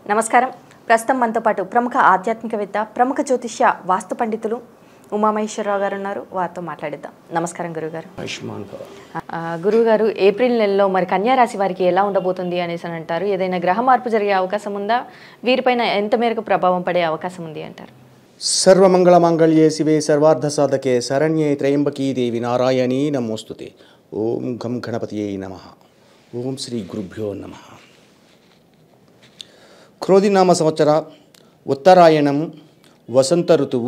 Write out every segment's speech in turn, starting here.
నమస్కారం ప్రస్తుతం మనతో పాటు ప్రముఖ ఆధ్యాత్మికవేత్త ప్రముఖ జ్యోతిష్య వాస్తు పండితులు ఉమామహేశ్వరరావు గారు ఉన్నారు వారితో మాట్లాడిద్దాం నమస్కారం గురుగారు ఆయుష్మాన్ భవ ఆ, గురుగారు ఏప్రిల్ నెలలో మరి కన్యా రాశి వారికి ఎలా ఉండబోతుంది అనేసి అని అంటారు ఏదైనా గ్రహ మార్పు జరిగే అవకాశం ఉందా వీరిపైన ఎంత మేరకు ప్రభావం పడే అవకాశం ఉంది అంటారు సర్వమంగళమాంగళ్యే శివే సర్వార్థ సాధకే శరణ్యే త్రయంబకీ దేవి నారాయణీ నమోస్తుతే ఓం గం గణపతియే నమ ఓం శ్రీ గురుభ్యో నమ క్రోధినామ సంవత్సర ఉత్తరాయణం వసంత ఋతువు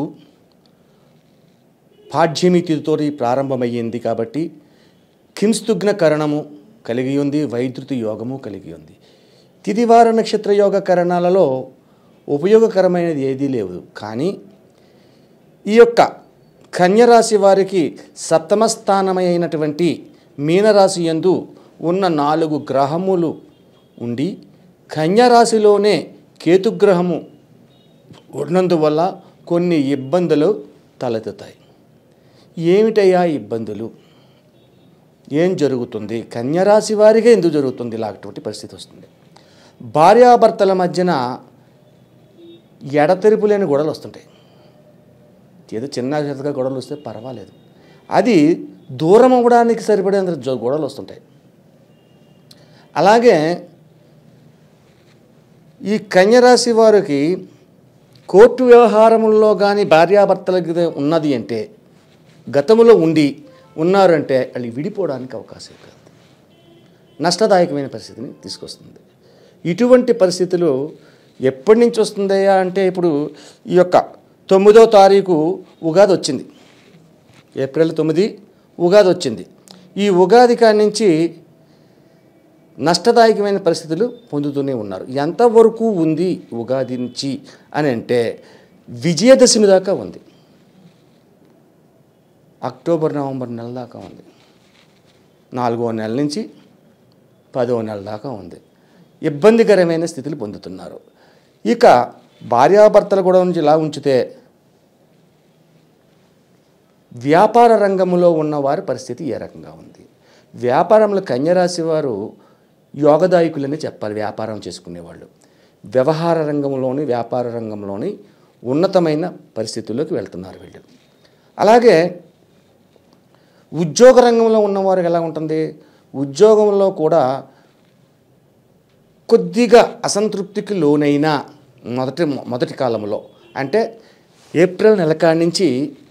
పాఠ్యమి తిథితోటి ప్రారంభమయ్యింది కాబట్టి కింస్తుగ్న కరణము కలిగి ఉంది వైద్యుతి యోగము కలిగి ఉంది తిదివార నక్షత్ర యోగ కరణాలలో ఉపయోగకరమైనది ఏదీ లేవు కానీ ఈ యొక్క కన్యరాశి వారికి సప్తమ స్థానమైనటువంటి మీనరాశి యందు ఉన్న నాలుగు గ్రహములు ఉండి కన్యరాశిలోనే కేతుగ్రహము ఉన్నందువల్ల కొన్ని ఇబ్బందులు తలెత్తుతాయి ఏమిటయ్యా ఇబ్బందులు ఏం జరుగుతుంది కన్యరాశి వారికే ఎందుకు జరుగుతుంది ఇలాంటి పరిస్థితి వస్తుంది భార్యాభర్తల మధ్యన ఎడతెరిపు లేని గొడవలు వస్తుంటాయి ఏదో చిన్న చిన్నగా గొడవలు వస్తే పర్వాలేదు అది దూరం అవ్వడానికి సరిపడేంత జో- గొడవలు వస్తుంటాయి అలాగే ఈ కన్యరాశి వారికి కోర్టు వ్యవహారముల్లో కానీ భార్యాభర్తలకి ఉన్నది అంటే గతంలో ఉండి ఉన్నారంటే వాళ్ళు విడిపోవడానికి అవకాశం ఎక్కువ నష్టదాయకమైన పరిస్థితిని తీసుకొస్తుంది ఇటువంటి పరిస్థితులు ఎప్పటి నుంచి వస్తుందయ్యా అంటే ఇప్పుడు ఈ యొక్క తొమ్మిదో తారీఖు ఉగాది వచ్చింది ఏప్రిల్ తొమ్మిది ఉగాది వచ్చింది ఈ ఉగాది కాడి నుంచి నష్టదాయకమైన పరిస్థితులు పొందుతూనే ఉన్నారు ఎంతవరకు ఉంది ఉగాది నుంచి అని అంటే విజయదశమి దాకా ఉంది అక్టోబర్ నవంబర్ నెల దాకా ఉంది నాలుగో నెల నుంచి పదో నెల దాకా ఉంది ఇబ్బందికరమైన స్థితులు పొందుతున్నారు ఇక భార్యాభర్తలు కూడా నుంచి ఇలా ఉంచితే వ్యాపార రంగంలో ఉన్నవారి పరిస్థితి ఏ రకంగా ఉంది వ్యాపారంలో కన్యరాశి వారు యోగదాయకులని చెప్పాలి వ్యాపారం చేసుకునేవాళ్ళు వ్యవహార రంగంలోని వ్యాపార రంగంలోని ఉన్నతమైన పరిస్థితుల్లోకి వెళ్తున్నారు వీళ్ళు అలాగే ఉద్యోగ రంగంలో ఉన్నవారికి ఎలా ఉంటుంది ఉద్యోగంలో కూడా కొద్దిగా అసంతృప్తికి లోనైన మొదటి మొదటి కాలంలో అంటే ఏప్రిల్ నెల కాడి నుంచి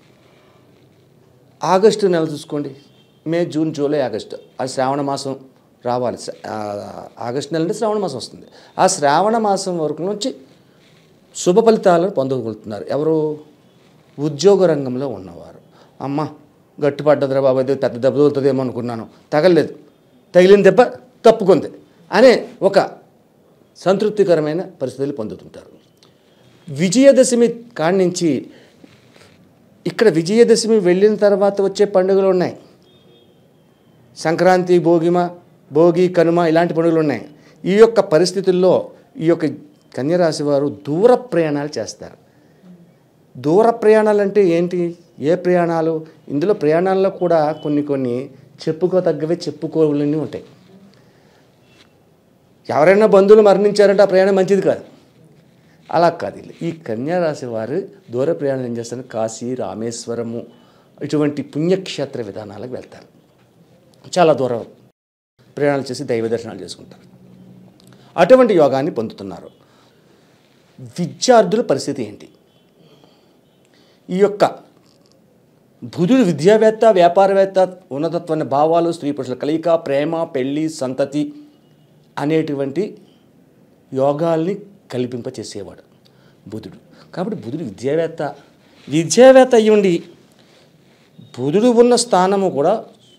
ఆగస్టు నెల చూసుకోండి మే జూన్ జూలై ఆగస్టు ఆ శ్రావణ మాసం రావాలి శ్ర- ఆ, ఆగస్టు నెల అంటే శ్రావణ మాసం వస్తుంది ఆ శ్రావణ మాసం వరకు నుంచి శుభ ఫలితాలను పొందగలుగుతున్నారు ఎవరు ఉద్యోగ రంగంలో ఉన్నవారు అమ్మ గట్టిపడ్డదిరా బాబు అది పెద్ద దెబ్బ తగులుతుందేమో అనుకున్నాను తగలలేదు తగిలిన దెబ్బ తప్పుకుంది అనే ఒక సంతృప్తికరమైన పరిస్థితులు పొందుతుంటారు విజయదశమి కాడి నుంచి ఇక్కడ విజయదశమి వెళ్ళిన తర్వాత వచ్చే పండుగలు ఉన్నాయి సంక్రాంతి భోగిమ భోగి కనుమ ఇలాంటి పండుగలు ఉన్నాయి ఈ యొక్క పరిస్థితుల్లో ఈ యొక్క కన్యరాశి వారు దూర ప్రయాణాలు చేస్తారు దూర ప్రయాణాలు అంటే ఏంటి ఏ ప్రయాణాలు ఇందులో ప్రయాణాల్లో కూడా కొన్ని కొన్ని చెప్పుకోతగ్గవే చెప్పుకోలేని ఉంటాయి ఎవరైనా బంధువులు మరణించారంటే ఆ ప్రయాణం మంచిది కాదు అలా కాదు ఇది. ఈ కన్యారాశి వారు దూర ప్రయాణం ఏం చేస్తారు కాశీ రామేశ్వరము ఇటువంటి పుణ్యక్షేత్ర విధానాలకు వెళ్తారు చాలా దూరం ప్రయాణాలు చేసి దైవ దర్శనాలు చేసుకుంటారు అటువంటి యోగాన్ని పొందుతున్నారు విద్యార్థుల పరిస్థితి ఏంటి ఈ యొక్క బుధుడు విద్యావేత్త వ్యాపారవేత్త ఉన్నతత్వమైన భావాలు స్త్రీ పురుషుల కలయిక ప్రేమ పెళ్ళి సంతతి అనేటువంటి యోగాల్ని కల్పింపచేసేవాడు బుధుడు కాబట్టి బుధుడు విద్యావేత్త విద్యావేత్త అయ్యుండి బుధుడు ఉన్న స్థానము కూడా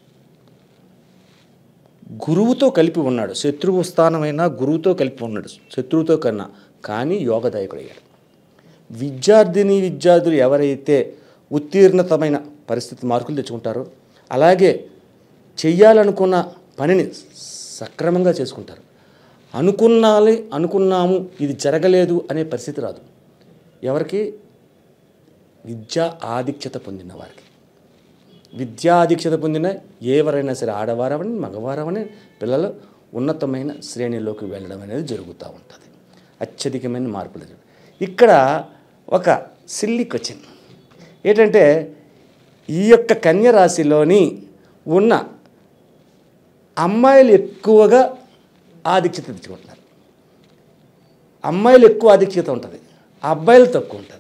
గురువుతో కలిపి ఉన్నాడు శత్రువు స్థానమైనా గురువుతో కలిపి ఉన్నాడు శత్రువుతో కన్నా కానీ యోగదాయకుడు అయ్యాడు విద్యార్థిని విద్యార్థులు ఎవరైతే ఉత్తీర్ణతమైన పరిస్థితి మార్కులు తెచ్చుకుంటారో అలాగే చెయ్యాలనుకున్న పనిని సక్రమంగా చేసుకుంటారు అనుకున్నాలి అనుకున్నాము ఇది జరగలేదు అనే పరిస్థితి రాదు ఎవరికి విద్యా ఆధిక్యత పొందిన వారికి విద్యాధీక్షత పొందిన ఎవరైనా సరే ఆడవారవని మగవారవని పిల్లలు ఉన్నతమైన శ్రేణిలోకి వెళ్ళడం అనేది జరుగుతూ ఉంటుంది అత్యధికమైన మార్పులు జరిగాయి. ఇక్కడ ఒక సిల్లీ క్వశ్చన్ ఏంటంటే ఈ యొక్క కన్య రాశిలోని ఉన్న అమ్మాయిలు ఎక్కువగా ఆధిక్యత తెచ్చుకుంటున్నారు అమ్మాయిలు ఎక్కువ ఆధిక్యత ఉంటుంది అబ్బాయిలు తక్కువ ఉంటుంది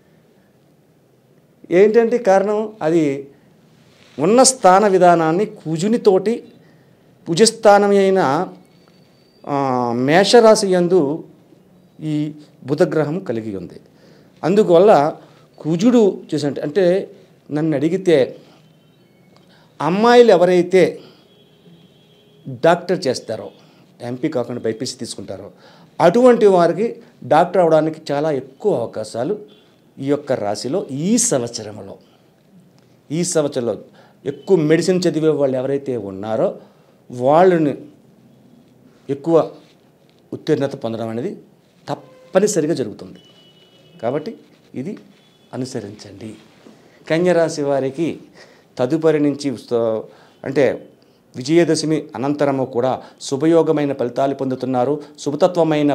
ఏంటంటే కారణం అది ఉన్న స్థాన విధానాన్ని కుజునితోటి కుజస్థానం అయిన ఆ, మేషరాశి యందు ఈ బుధగ్రహం కలిగి ఉంది అందువల్ల కుజుడు చేసినట్టు అంటే నన్ను అడిగితే అమ్మాయిలు ఎవరైతే డాక్టర్ చేస్తారో ఎంపీ కాకుండా బైపీసీ తీసుకుంటారో అటువంటి వారికి డాక్టర్ అవడానికి చాలా ఎక్కువ అవకాశాలు ఈ యొక్క రాశిలో ఈ సంవత్సరంలో ఈ సంవత్సరంలో ఎక్కువ మెడిసిన్ చదివే వాళ్ళు ఎవరైతే ఉన్నారో వాళ్ళని ఎక్కువ ఉత్తీర్ణత పొందడం అనేది తప్పనిసరిగా జరుగుతుంది కాబట్టి ఇది అనుసరించండి కన్యరాశి వారికి తదుపరి నుంచి వస్తో- అంటే విజయదశమి అనంతరము కూడా శుభయోగమైన ఫలితాలు పొందుతున్నారు శుభతత్వమైన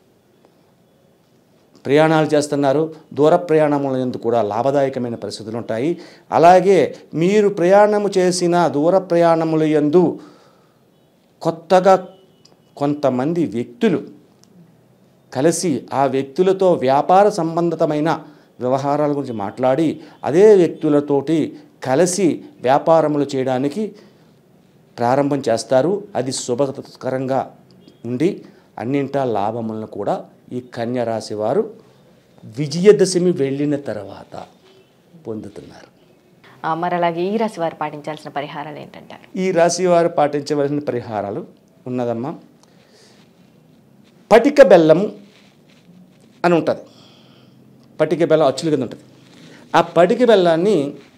ప్రయాణాలు చేస్తున్నారు దూర ప్రయాణముల యందు కూడా లాభదాయకమైన పరిస్థితులు ఉంటాయి అలాగే మీరు ప్రయాణము చేసిన దూర ప్రయాణముల యందు కొత్తగా కొంతమంది వ్యక్తులు కలిసి ఆ వ్యక్తులతో వ్యాపార సంబంధితమైన వ్యవహారాల గురించి మాట్లాడి అదే వ్యక్తులతోటి కలిసి వ్యాపారములు చేయడానికి ప్రారంభం చేస్తారు అది శుభకరంగా ఉండి అన్నింటా లాభములను కూడా ఈ కన్య రాశి వారు విజయదశమి వెళ్ళిన తర్వాత పొందుతున్నారు ఆ, మరి అలాగే ఈ రాశి వారు పాటించాల్సిన పరిహారాలు ఏంటంటారు ఈ రాశి వారు పాటించవలసిన పరిహారాలు ఉన్నదమ్మా పటిక బెల్లము అని ఉంటుంది పటిక బెల్లం అచ్చుల కింద ఉంటుంది ఆ పటిక బెల్లాన్ని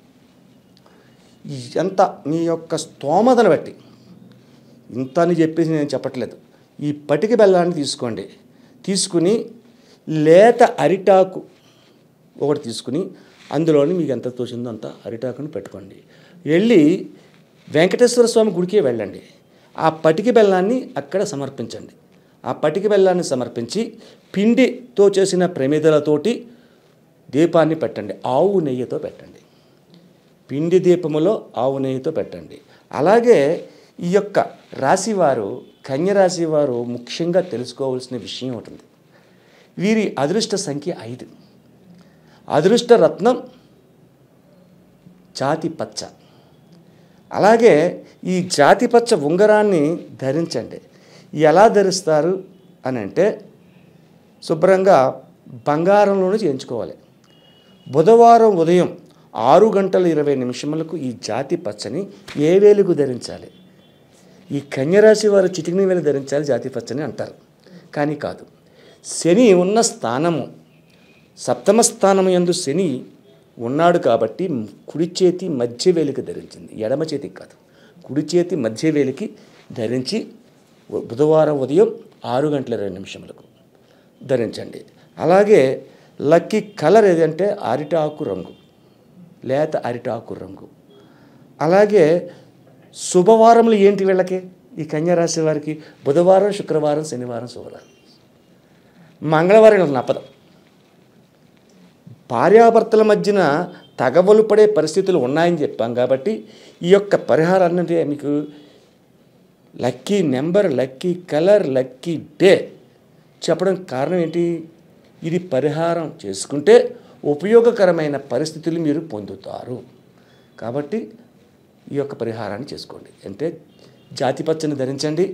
ఎంత మీ యొక్క స్తోమతను బట్టి ఇంత అని చెప్పేసి నేను చెప్పట్లేదు ఈ పటిక బెల్లాన్ని తీసుకోండి తీసుకుని లేత అరిటాకు ఒకటి తీసుకుని అందులోని మీకు ఎంత తోచిందో అంత అరిటాకుని పెట్టుకోండి వెళ్ళి వెంకటేశ్వర స్వామి గుడికే వెళ్ళండి ఆ పటిక బెల్లాన్ని అక్కడ సమర్పించండి ఆ పటిక బెల్లాన్ని సమర్పించి పిండితో చేసిన ప్రమిదలతోటి దీపాన్ని పెట్టండి ఆవు నెయ్యితో పెట్టండి పిండి దీపములో ఆవు నెయ్యితో పెట్టండి అలాగే ఈ యొక్క రాశివారు కన్య రాశి వారు ముఖ్యంగా తెలుసుకోవాల్సిన విషయం ఒకటి ఉంది వీరి అదృష్ట సంఖ్య ఐదు అదృష్ట రత్నం జాతి పచ్చ అలాగే ఈ జాతి పచ్చ ఉంగరాన్ని ధరించండి ఎలా ధరిస్తారు అని అంటే శుభ్రంగా బంగారంలోనే చేయించుకోవాలి బుధవారం ఉదయం ఆరు గంటల ఇరవై నిమిషములకు ఈ జాతి పచ్చని ఏ వేలుకు ధరించాలి ఈ కన్యరాశి వారు చిటికిన వేలు ధరించాలి జాతి పచ్చని అంటారు కానీ కాదు శని ఉన్న స్థానము సప్తమ స్థానము యందు శని ఉన్నాడు కాబట్టి కుడి చేతి మధ్య వేలికి ధరించింది ఎడమ చేతికి కాదు కుడి చేతి మధ్య వేలికి ధరించి బుధవారం ఉదయం ఆరు గంటల ఇరవై నిమిషములకు ధరించండి అలాగే లక్కీ కలర్ ఏదంటే అరిటాకు రంగు లేత అరిటాకు రంగు అలాగే శుభవారములు ఏంటి వీళ్ళకి ఈ కన్యారాశి వారికి బుధవారం శుక్రవారం శనివారం శుభవారం మంగళవారం వీళ్ళకి నప్పదు భార్యాభర్తల మధ్యన తగవలు పడే పరిస్థితులు ఉన్నాయని చెప్పాం కాబట్టి ఈ యొక్క పరిహారాన్ని అంటే మీకు lucky number lucky colour lucky day చెప్పడం కారణం ఏంటి ఇది పరిహారం చేసుకుంటే ఉపయోగకరమైన పరిస్థితులు మీరు పొందుతారు కాబట్టి ఈ యొక్క పరిహారాన్ని చేసుకోండి అంటే జాతి పచ్చని ధరించండి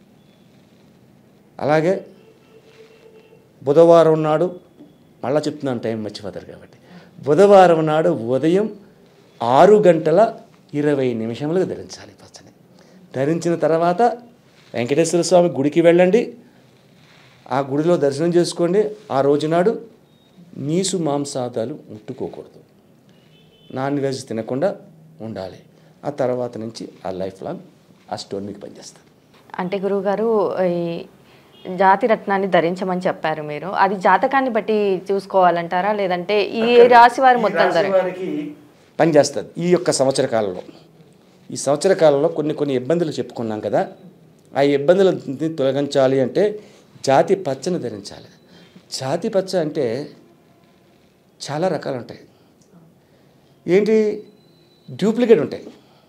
అలాగే బుధవారం నాడు మళ్ళా చెప్తున్నాను టైం మర్చిపోతారు కాబట్టి బుధవారం నాడు ఉదయం ఆరు గంటల ఇరవై నిమిషములకు ధరించాలి పచ్చని ధరించిన తర్వాత వెంకటేశ్వర స్వామి గుడికి వెళ్ళండి ఆ గుడిలో దర్శనం చేసుకోండి ఆ రోజు నాడు నీసు మాంసాదాలు ముట్టుకోకూడదు నాన్ వెజ్ తినకుండా ఉండాలి ఆ తర్వాత నుంచి ఆ లైఫ్ లాంగ్ ఆ స్టోన్ మీకు పనిచేస్తుంది అంటే గురువుగారు ఈ జాతి రత్నాన్ని ధరించమని చెప్పారు మీరు అది జాతకాన్ని బట్టి చూసుకోవాలంటారా లేదంటే ఈ రాశి వారు మొత్తం ధర పనిచేస్తుంది ఈ యొక్క సంవత్సర కాలంలో ఈ సంవత్సర కాలంలో కొన్ని కొన్ని ఇబ్బందులు చెప్పుకున్నాం కదా ఆ ఇబ్బందులని తొలగించాలి అంటే జాతి పచ్చని ధరించాలి జాతి పచ్చ అంటే చాలా రకాలు ఉంటాయి ఏంటి డూప్లికేట్ ఉంటాయి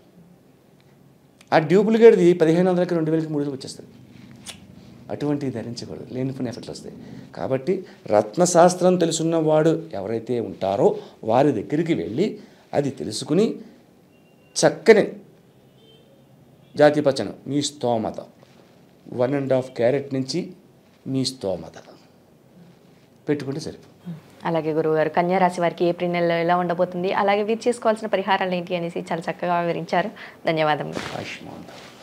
ఆ డూప్లికేట్ది పదిహేను వందలకి రెండు వేలకి మూడు వేలకి వచ్చేస్తుంది అటువంటివి ధరించకూడదు లేనిపోయిన ఎఫెక్ట్లు వస్తాయి కాబట్టి రత్నశాస్త్రం తెలుసున్నవాడు ఎవరైతే ఉంటారో వారి దగ్గరికి వెళ్ళి అది తెలుసుకుని చక్కని జాతి పచ్చను మీ స్తోమత వన్ అండ్ హాఫ్ క్యారెట్ నుంచి మీ స్తోమత పెట్టుకుంటే సరిపోతుంది అలాగే గురువుగారు కన్యా రాశి వారికి ఏప్రిల్ నెలలో ఎలా ఉండబోతుంది అలాగే వీరు చేసుకోవాల్సిన పరిహారాలు ఏంటి అనేసి చాలా చక్కగా వివరించారు ధన్యవాదములు ఆయుష్మాన్